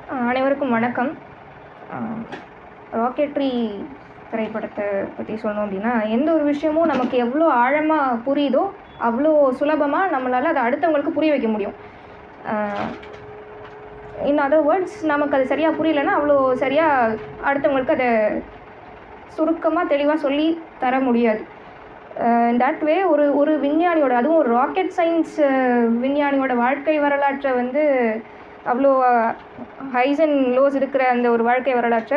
அஹ் அனைவருக்கும் வணக்கம் ராக்கெட்ரி திரைப்படத்தை பற்றி சொல்லணும் அப்படின்னா எந்த ஒரு விஷயமும் நமக்கு எவ்வளோ ஆழமாக புரியுதோ அவ்வளோ சுலபமாக நம்மளால் அதை அடுத்தவங்களுக்கு புரிய வைக்க முடியும் இன் அதர் வேர்ட்ஸ் நமக்கு அது சரியாக புரியலன்னா அவ்வளோ சரியாக அடுத்தவங்களுக்கு அதை சுருக்கமாக தெளிவாக சொல்லி தர முடியாது தட் வே ஒரு ஒரு விஞ்ஞானியோட அதுவும் ஒரு ராக்கெட் சயின்ஸ் விஞ்ஞானியோட வாழ்க்கை வரலாற்றை வந்து அவ்வளோ ஹைஸ் அண்ட் லோஸ் இருக்கிற அந்த ஒரு வாழ்க்கை வரலாற்றை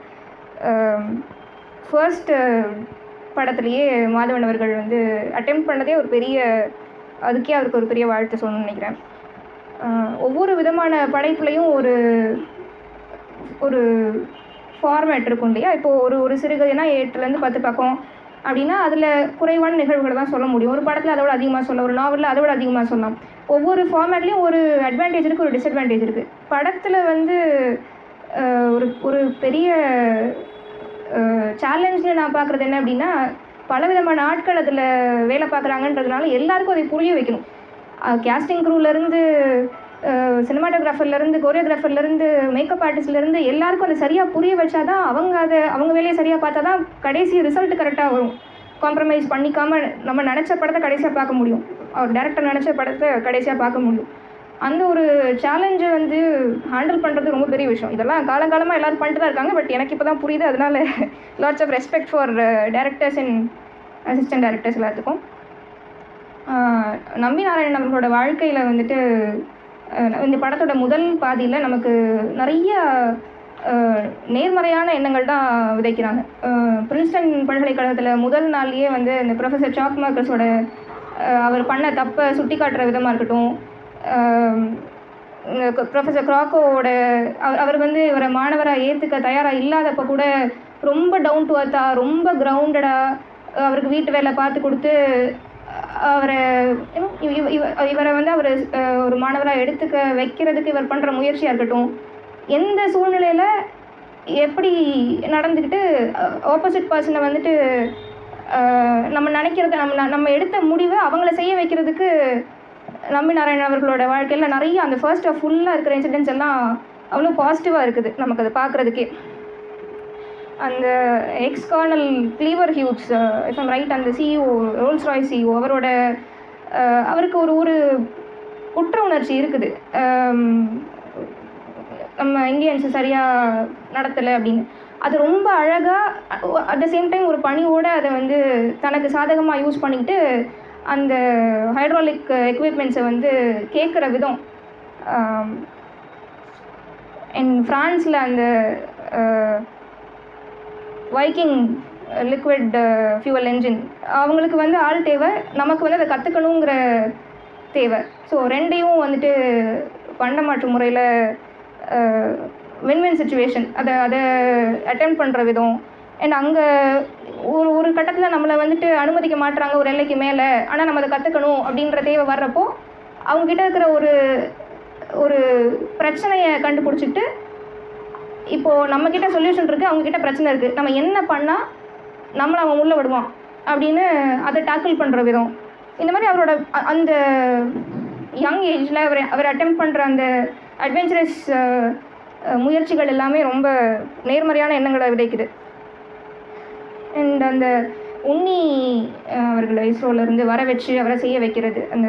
ஃபர்ஸ்ட் படத்துலேயே மாதவன் அவர்கள் வந்து அட்டெம்ப்ட் பண்ணதே ஒரு பெரிய அதுக்கே அவருக்கு ஒரு பெரிய வாழ்த்து சொல்லணும்னு நினைக்கிறேன் அஹ் ஒவ்வொரு விதமான படைப்புலையும் ஒரு ஒரு ஃபார்மேட் இருக்கும் இல்லையா இப்போது ஒரு ஒரு சிறுகதைனா எட்டுலேருந்து பத்து பக்கம் அப்படின்னா அதில் குறைவான நிகழ்வுகளை தான் சொல்ல முடியும் ஒரு படத்தில் அதோட அதிகமாக சொல்ல ஒரு நாவலில் அதோட அதிகமாக சொல்லலாம் ஒவ்வொரு ஃபார்மேட்லேயும் ஒரு அட்வான்டேஜ் இருக்குது ஒரு டிஸ்அட்வான்டேஜ் இருக்குது படத்தில் வந்து அஹ், ஒரு ஒரு பெரிய சேலஞ்சில் நான் பார்க்குறது என்ன அப்படின்னா பலவிதமான ஆட்கள் அதில் வேலை பார்க்குறாங்கன்றதுனால எல்லாருக்கும் அதை புரிய வைக்கணும் கேஸ்டிங் க்ரூலேருந்து சினிமாட்டோகிராஃபர்லேருந்து கோரியோகிராஃபர்லேருந்து மேக்கப் ஆர்டிஸ்ட்லேருந்து எல்லாருக்கும் அதை சரியாக புரிய வச்சா தான் அவங்க அதை அவங்க வேலையை சரியாக பார்த்தா தான் கடைசி ரிசல்ட் கரெக்டாக வரும் காம்ப்ரமைஸ் பண்ணிக்காம நம்ம நினச்ச படத்தை கடைசியாக பார்க்க முடியும் அவர் டேரக்டர் நினச்ச படத்தை கடைசியாக பார்க்க முடியும் அந்த ஒரு சேலஞ்சை வந்து ஹேண்டில் பண்ணுறது ரொம்ப பெரிய விஷயம் இதெல்லாம் காலங்காலமாக எல்லாரும் பண்ணிட்டு தான் இருக்காங்க பட் எனக்கு இப்போ தான் புரியுது அதனால lots of respect for directors and assistant directors எல்லாத்துக்கும் ஆஹ் நம்பி நாராயணன் அவர்களோட வாழ்க்கையில் வந்துட்டு ஆஹ் இந்த படத்தோட முதல் பாதியில் நமக்கு நிறைய ஆஹ் நேர்மறையான எண்ணங்கள் தான் விதைக்கிறாங்க ஆஹ் பிரின்ஸ்டன் பல்கலைக்கழகத்தில் முதல் நாள்லயே வந்து இந்த ப்ரொஃபஸர் சாக் மார்க்கஸோட ஆஹ் அவர் பண்ண தப்பை சுட்டி காட்டுற விதமாக இருக்கட்டும் ப்ரொஃபஸர் கிராக்கோவோட அவர் அவர் வந்து இவரை மாணவராக ஏற்றுக்க தயாராக இல்லாதப்போ கூட ரொம்ப டவுன் டு அர்த்தாக ரொம்ப கிரவுண்டடாக அவருக்கு வீட்டு வேலை பார்த்து கொடுத்து அவரை you know, இவ- இவ- இவ- இவரை வந்து அவர் ஒரு மாணவராக எடுத்துக்க வைக்கிறதுக்கு இவர் பண்ணுற முயற்சியாக இருக்கட்டும் எந்த சூழ்நிலையில் எப்படி நடந்துக்கிட்டு ஆப்போசிட் பர்சனை வந்துட்டு அஹ், நம்ம நினைக்கிறத நம்ம நம்ம எடுத்த முடிவை அவங்கள செய்ய வைக்கிறதுக்கு நம்பி நாராயணன் அவர்களோட வாழ்க்கையில் நிறைய அந்த ஃபர்ஸ்ட் ஃபுல்லாக இருக்கிற இன்சிடென்ட்ஸ் எல்லாம் அவ்வளோ பாசிட்டிவாக இருக்குது நமக்கு அதை பார்க்குறதுக்கே அந்த ex colonel Cleaver Hughes if I'm right அந்த சிஇஓ ரோல்ஸ் ராய் சிஇஓ அவரோட அஹ், அவருக்கு ஒரு ஒரு குற்ற உணர்ச்சி இருக்குது அம், நம்ம இந்தியன்ஸ் சரியாக நடத்தலை அப்படின்னு அது ரொம்ப அழகாக அட் த சேம் டைம் ஒரு பணியோடு அதை வந்து தனக்கு சாதகமாக யூஸ் பண்ணிக்கிட்டு அந்த ஹைட்ராலிக் எக்யூப்மெண்ட்ஸை வந்து கேட்குற விதம் அண்ட் ஃப்ரான்ஸில் அந்த வைக்கிங் லிக்விட் ஃபியூவல் என்ஜின் அவங்களுக்கு வந்து ஆள் தேவை நமக்கு வந்து அதை கற்றுக்கணுங்கிற தேவை ஸோ ரெண்டையும் வந்துட்டு பண்ட மாற்று முறையில் வின்வின் சுச்சுவேஷன் அதை அதை அட்டெம்ட் பண்ணுற விதம் அண்ட் அங்கே ஒரு ஒரு கட்டத்தில் நம்மளை வந்துட்டு அனுமதிக்க மாட்டுறாங்க ஒரு எல்லைக்கு மேலே ஆனால் நம்ம அதை கற்றுக்கணும் அப்படின்ற தேவை வர்றப்போ அவங்ககிட்ட இருக்கிற ஒரு ஒரு பிரச்சனையை கண்டுபிடிச்சிட்டு இப்போது நம்மக்கிட்ட சொல்யூஷன் இருக்குது அவங்கக்கிட்ட பிரச்சனை இருக்குது நம்ம என்ன பண்ணால் நம்மளை அவன் உள்ள விடுவான் அப்படின்னு அதை டேக்கிள் பண்ணுற விதம் இந்த மாதிரி அவரோட அ- அந்த யங் ஏஜில் அவர் அவர் அட்டெம்ப்ட் பண்ணுற அந்த அட்வென்ச்சரஸ் முயற்சிகள் எல்லாமே ரொம்ப நேர்மறையான எண்ணங்களை விதைக்குது அண்ட் அந்த உன்னி அஹ், அவர்களை இஸ்ரோலேருந்து வர வச்சு அவரை செய்ய வைக்கிறது அந்த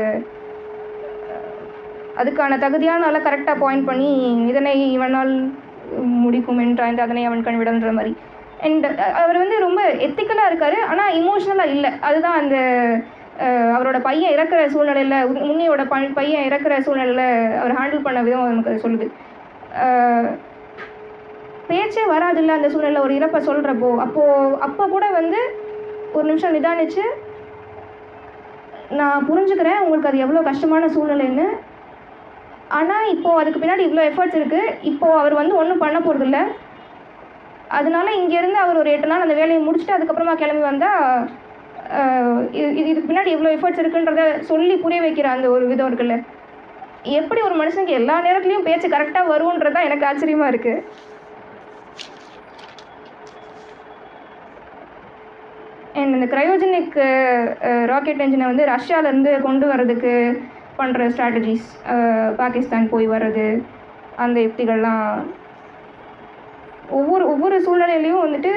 அதுக்கான தகுதியான ஆளை கரெக்டாக பாயிண்ட் பண்ணி இதனை இவனால் முடிக்கும் என்றாய்ந்து அதனை அவன் கண் விடன்ற மாதிரி அண்ட் அவர் வந்து ரொம்ப எத்திக்கலாக இருக்கார் ஆனால் இமோஷ்னலாக இல்லை அதுதான் அந்த அஹ், அவரோட பையன் இறக்குற சூழ்நிலையில் முன்னியோட ப பையன் இறக்குற சூழ்நிலையில் அவர் ஹேண்டில் பண்ண விதம் நமக்கு அது சொல்லுது அஹ், பேச்சே வராதுல்ல அந்த சூழ்நிலை ஒரு இறப்பை சொல்கிறப்போ அப்போது அப்போ கூட வந்து ஒரு நிமிஷம் நிதானிச்சு நான் புரிஞ்சுக்கிறேன் உங்களுக்கு அது எவ்வளோ கஷ்டமான சூழ்நிலைன்னு ஆனால் இப்போது அதுக்கு பின்னாடி இவ்வளோ எஃபர்ட்ஸ் இருக்குது இப்போது அவர் வந்து ஒன்றும் பண்ண போகிறதில்ல அதனால இங்கேருந்து அவர் ஒரு எட்டு நாள் அந்த வேலையை முடிச்சுட்டு அதுக்கப்புறமா கிளம்பி வந்தால் இது இது- இதுக்கு பின்னாடி இவ்வளோ எஃபர்ட்ஸ் இருக்குன்றத சொல்லி புரிய வைக்கிற அந்த ஒரு விதம் இருக்குல்ல எப்படி ஒரு மனுஷனுக்கு எல்லா நேரத்துலையும் பேச்சு கரெக்டாக வரும்ன்றது தான் எனக்கு ஆச்சரியமாக இருக்குது அண்ட் இந்த கிரையோஜெனிக் ராக்கெட் என்ஜினை வந்து ரஷ்யாவிலேருந்து கொண்டு வர்றதுக்கு பண்ணுற ஸ்ட்ராட்டஜிஸ் பாகிஸ்தான் போய் வர்றது அந்த யுக்திகள்லாம் ஒவ்வொரு ஒவ்வொரு சூழ்நிலையிலையும் வந்துட்டு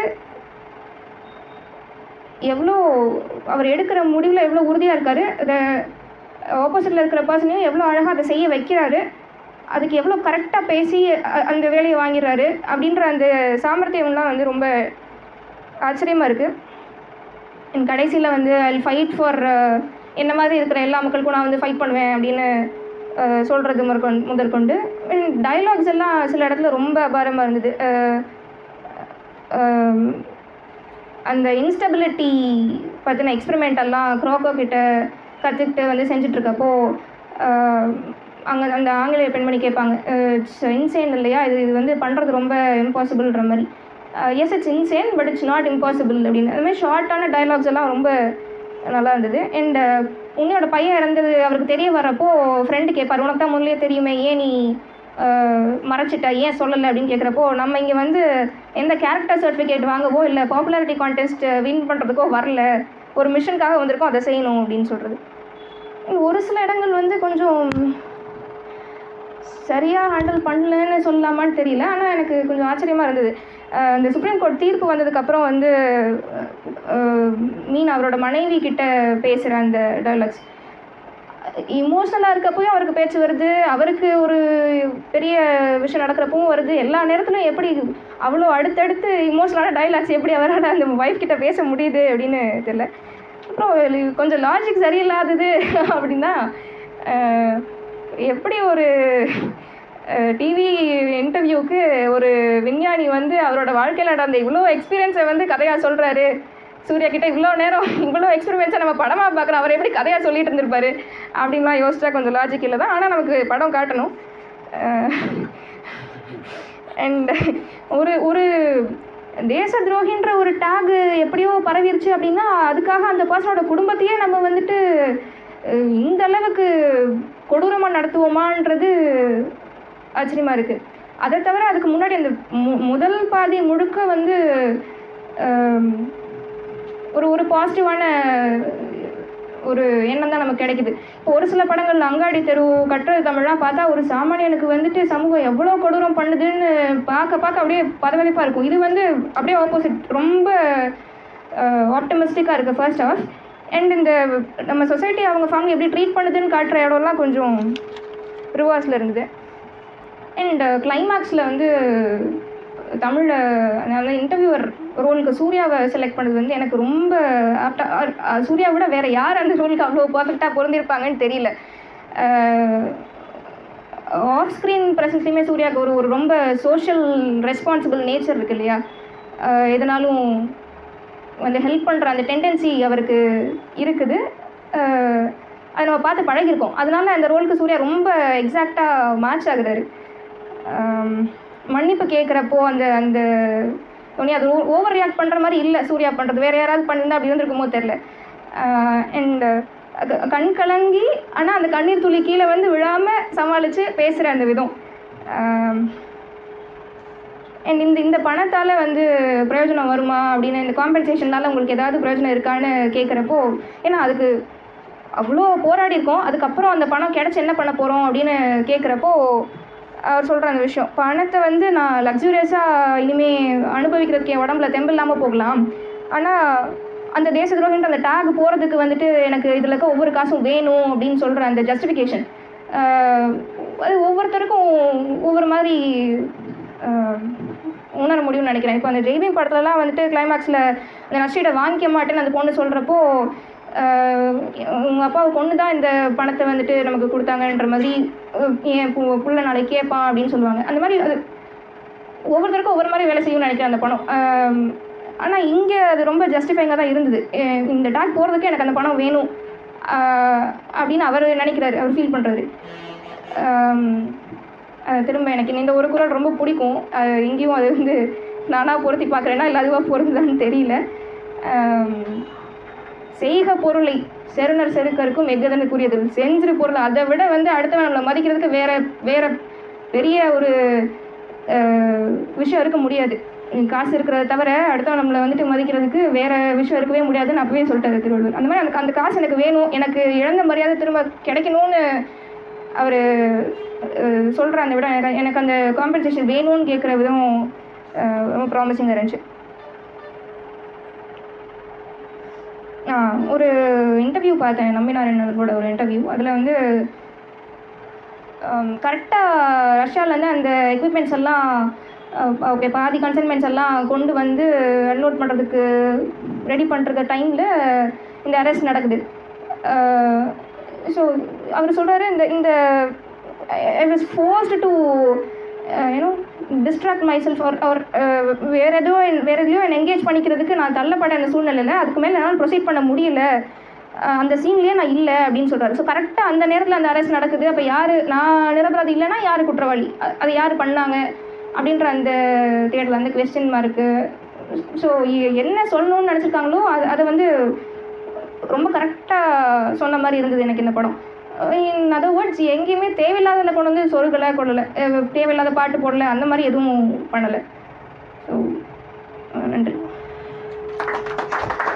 எவ்வளோ அவர் எடுக்கிற முடிவில் எவ்வளோ உறுதியாக இருக்கார் அதை ஆப்போசிட்டில் இருக்கிற பர்சனையும் எவ்வளோ அழகாக அதை செய்ய வைக்கிறாரு அதுக்கு எவ்வளோ கரெக்டாக பேசி அ- அந்த வேலையை வாங்கிடுறாரு அப்படின்ற அந்த சாமர்த்தியம்லாம் வந்து ரொம்ப ஆச்சரியமாக இருக்குது என் கடைசியில் வந்து ஐ ஃபைட் ஃபார் என்ன மாதிரி இருக்கிற எல்லா மக்களுக்கும் நான் வந்து ஃபைட் பண்ணுவேன் அப்படின்னு அஹ், சொல்கிறது முதற்கொண்டு முதற்கொண்டு டைலாக்ஸ் எல்லாம் சில இடத்துல ரொம்ப அபாரமாக இருந்தது அஹ், அஹ், அந்த இன்ஸ்டபிலிட்டி பற்றின எக்ஸ்பெரிமெண்ட் எல்லாம் க்ரோக்கோ கிட்ட கற்றுக்கிட்டு வந்து செஞ்சிட்ருக்கப்போ அங்கே அந்த ஆங்கிலேய பெண்மணி கேட்பாங்க இன்சேன் இல்லையா இது இது வந்து பண்ணுறது ரொம்ப இம்பாசிபிள்ன்ற மாதிரி yes it's insane but it's not impossible அப்படின்னு அது மாதிரி ஷார்ட்டான டைலாக்ஸ் எல்லாம் ரொம்ப நல்லா இருந்தது அண்ட் உன்னையோட பையன் இறந்தது அவருக்கு தெரிய வரப்போ ஃப்ரெண்டு கேட்பார் உனக்கு தான் முதல்லயே தெரியுமே ஏன் நீ அஹ், மறைச்சிட்ட ஏன் சொல்லலை அப்படின்னு கேட்குறப்போ நம்ம இங்கே வந்து எந்த கேரக்டர் சர்டிஃபிகேட் வாங்கவோ இல்லை பாப்புலாரிட்டி கான்டெஸ்ட் வின் பண்ணுறதுக்கோ வரல ஒரு மிஷனுக்காக வந்திருக்கோம் அதை செய்யணும் அப்படின்னு சொல்கிறது ஒரு சில இடங்கள் வந்து கொஞ்சம் சரியாக ஹேண்டில் பண்ணலன்னு சொல்லலாமான்னு தெரியல ஆனால் எனக்கு கொஞ்சம் ஆச்சரியமாக இருந்தது அஹ் இந்த சுப்ரீம் கோர்ட் தீர்ப்பு வந்ததுக்கப்புறம் வந்து அஹ், மீன் அவரோட மனைவி கிட்ட பேசுகிற அந்த டைலாக்ஸ் இமோஷனலாக இருக்கப்பவும் அவருக்கு பேச்சு வருது அவருக்கு ஒரு பெரிய விஷயம் நடக்கிறப்பவும் வருது எல்லா நேரத்துலையும் எப்படி அவ்வளோ அடுத்தடுத்து இமோஷனலான டைலாக்ஸ் எப்படி அவரால் அந்த ஒய்ஃப் கிட்ட பேச முடியுது அப்படின்னு தெரியல அப்புறம் இது கொஞ்சம் லாஜிக் சரியில்லாதது அப்படின்னா அஹ், எப்படி ஒரு டிவி இன்டர்வியூக்கு ஒரு விஞ்ஞானி வந்து அவரோட வாழ்க்கையில் நடந்த இவ்வளோ எக்ஸ்பீரியன்ஸை வந்து கதையாக சொல்கிறாரு சூர்யா கிட்ட இவ்வளோ நேரம் இவ்வளோ எக்ஸ்பீரியன்ஸை நம்ம படமாக பார்க்குறோம் அவர் எப்படி கதையாக சொல்லிட்டு இருந்திருப்பாரு அப்படின்லாம் யோசிச்சா கொஞ்சம் லாஜிக் இல்லை தான் ஆனால் நமக்கு படம் காட்டணும் அண்ட் ஒரு ஒரு தேச துரோகின்ற ஒரு டேகு எப்படியோ பரவிருச்சு அப்படின்னா அதுக்காக அந்த பர்சனோட குடும்பத்தையே நம்ம வந்துட்டு அஹ், இந்த அளவுக்கு கொடூரமாக நடத்துவோமான்றது ஆச்சரியமாக இருக்குது அதை தவிர அதுக்கு முன்னாடி அந்த மு- முதல் பாதி முழுக்க வந்து ஆம், ஒரு ஒரு பாசிட்டிவான ஒரு எண்ணம் தான் நமக்கு கிடைக்குது இப்போ ஒரு சில படங்கள் அங்காடி தெரு கட்டுறது தமிழ்லாம் பார்த்தா ஒரு சாமானியனுக்கு வந்துட்டு சமூகம் எவ்வளோ கொடூரம் பண்ணுதுன்னு பார்க்க பார்க்க அப்படியே பதவிப்பாக இருக்கும் இது வந்து அப்படியே ஆப்போசிட் ரொம்ப ஆப்டமிஸ்டிக்காக இருக்குது ஃபர்ஸ்ட் ஆஃப் அண்ட் இந்த நம்ம சொசைட்டி அவங்க ஃபேமிலி எப்படி ட்ரீட் பண்ணுதுன்னு காட்டுற இடம்லாம் கொஞ்சம் ரிவர்ஸில் இருந்தது அண்ட் கிளைமேக்ஸில் வந்து தமிழில் அதனால இன்டர்வியூவர் ரோலுக்கு சூர்யாவை செலக்ட் பண்ணது வந்து எனக்கு ரொம்ப ஆப்டா சூர்யா விட வேறு யார் அந்த ரோலுக்கு அவ்வளோ பர்ஃபெக்டாக பொருந்திருப்பாங்கன்னு தெரியல ஆஃப் ஸ்க்ரீன் ப்ரெசன்ஸ்லையுமே சூர்யாவுக்கு ஒரு ஒரு ரொம்ப சோஷியல் ரெஸ்பான்சிபிள் நேச்சர் இருக்கு இல்லையா அஹ் எதனாலும் வந்து ஹெல்ப் பண்ணுற அந்த டெண்டன்சி அவருக்கு இருக்குது அஹ் அதை நம்ம பார்த்து பழகியிருக்கோம் அதனால அந்த ரோலுக்கு சூர்யா ரொம்ப எக்ஸாக்டாக மேட்ச் ஆகுறாரு ஆம், மன்னிப்பு கேட்குறப்போ அந்த அந்த உடனே அது ஓவர் ரியாக்ட் பண்ணுற மாதிரி இல்லை சூர்யா பண்ணுறது வேறு யாராவது பண்ணியிருந்தா அப்படி இருந்திருக்குமோ தெரில அண்ட் அது கண் கலங்கி ஆனால் அந்த கண்ணீர் துளி கீழே வந்து விழாமல் சமாளித்து பேசுகிற அந்த விதம் அண்ட் இந்த இந்த பணத்தால் வந்து பிரயோஜனம் வருமா அப்படின்னு இந்த காம்பன்சேஷனால் உங்களுக்கு ஏதாவது பிரயோஜனம் இருக்கான்னு கேட்குறப்போ ஏன்னா அதுக்கு அவ்வளோ போராடி இருக்கோம் அதுக்கப்புறம் அந்த பணம் கிடச்சி என்ன பண்ண போகிறோம் அப்படின்னு கேட்குறப்போ அவர் சொல்கிற அந்த விஷயம் பணத்தை வந்து நான் லக்ஸூரியஸாக இனிமேல் அனுபவிக்கிறதுக்கு என் உடம்புல தெம்பு இல்லாமல் போகலாம் ஆனால் அந்த தேச துரோகின்ற அந்த டேக் போகிறதுக்கு வந்துட்டு எனக்கு இதில் இருக்க ஒவ்வொரு காசும் வேணும் அப்படின்னு சொல்கிற அந்த ஜஸ்டிஃபிகேஷன் அது ஒவ்வொருத்தருக்கும் ஒவ்வொரு மாதிரி ஆஹ், உணர முடியும்னு நினைக்கிறேன் இப்போ அந்த ஜெய்பீம் படத்துலலாம் வந்துட்டு கிளைமேக்ஸில் அந்த நஷ்டீடை வாங்கிக்க மாட்டேன்னு அந்த பொண்ணு சொல்கிறப்போ உங்கள் அப்பாவை கொண்டு தான் இந்த பணத்தை வந்துட்டு நமக்கு கொடுத்தாங்கன்ற மாதிரி அஹ், என் பு புள்ள நாளைக்கு கேட்பான் அப்படின்னு சொல்லுவாங்க அந்த மாதிரி அது ஒவ்வொருத்தருக்கும் ஒவ்வொரு மாதிரி வேலை செய்யும்னு நினைக்கிறேன் அந்த பணம் ஆனால் இங்கே அது ரொம்ப ஜஸ்டிஃபைங்காக தான் இருந்தது அஹ் இந்த டாக் போகிறதுக்கு எனக்கு அந்த பணம் வேணும் ஆஹ் அப்படின்னு அவர் நினைக்கிறாரு அவர் ஃபீல் பண்ணுறாரு திரும்ப எனக்கு இந்த ஒரு குரல் ரொம்ப பிடிக்கும் அஹ் இங்கேயும் அது வந்து நானாக பொருத்தி பார்க்குறேன்னா இல்லை அதுவாக பொருந்துதான்னு தெரியல ஆம், செய்க பொருளை செருணர் செருக்கருக்கும் எஃகதனுக்குரியது செஞ்சிரு பொருள் அதை விட வந்து அடுத்தவன் நம்மளை மதிக்கிறதுக்கு வேற வேற பெரிய ஒரு அஹ், விஷயம் இருக்க முடியாது உம் காசு இருக்கிறத தவிர அடுத்தவன் நம்மளை வந்துட்டு மதிக்கிறதுக்கு வேற விஷயம் இருக்கவே முடியாதுன்னு அப்பவே சொல்லிட்டாரு திருவள்ளுவர் அந்த மாதிரி எனக்கு அந்த காசு எனக்கு வேணும் எனக்கு இழந்த மரியாதை திரும்ப கிடைக்கணும்னு அவர் சொல்கிற அந்த விட எனக்கு எனக்கு அந்த காம்பன்சேஷன் வேணும்னு கேட்குற விதம் அஹ், ரொம்ப ப்ராமிசிங்காக இருந்துச்சு ஆ, ஒரு இன்டர்வியூ பார்த்தேன் நம்பினாரன் அவர்களோட ஒரு இன்டர்வியூ அதில் வந்து கரெக்டாக ரஷ்யாவிலேருந்து அந்த எக்யூப்மெண்ட்ஸ் எல்லாம் ஓகே பாதி கன்சைன்மெண்ட்ஸ் எல்லாம் கொண்டு வந்து அன்லோட் பண்ணுறதுக்கு ரெடி பண்ணுற டைமில் இந்த அரெஸ்ட் நடக்குது ஸோ அவர் சொல்கிறாரு இந்த இந்த I was forced to you know distract myself அவர் அவர் வேறு எதுவும் என்- வேறு எதுலையும் என்னை என்கேஜ் பண்ணிக்கிறதுக்கு நான் தள்ளப்பட்ட அந்த சூழ்நிலையில் அதுக்கு மேலே என்னால் ப்ரொசீட் பண்ண முடியல அஹ் அந்த சீன்லேயே நான் இல்லை அப்படின்னு சொல்கிறாரு ஸோ கரெக்டாக அந்த நேரத்தில் அந்த அரெஸ்ட் நடக்குது அப்போ யார் நான் நிரபராதி இல்லைன்னா யார் குற்றவாளி அ- அது யார் பண்ணாங்க அப்படின்ற அந்த தேடல அந்த கொஸ்டின் மார்க்கு ஸோ என்ன சொல்லணும்னு நினச்சிருக்காங்களோ அது அதை வந்து ரொம்ப கரெக்டாக சொன்ன மாதிரி இருந்தது எனக்கு இந்த படம் இன் அதர் வேர்ட்ஸ் எங்கேயுமே தேவையில்லாததில் கொண்டு வந்து சொருகலை கொள்ளலை அஹ் தேவையில்லாத பாட்டு போடலை அந்த மாதிரி எதுவும் பண்ணலை ஸோ நன்றி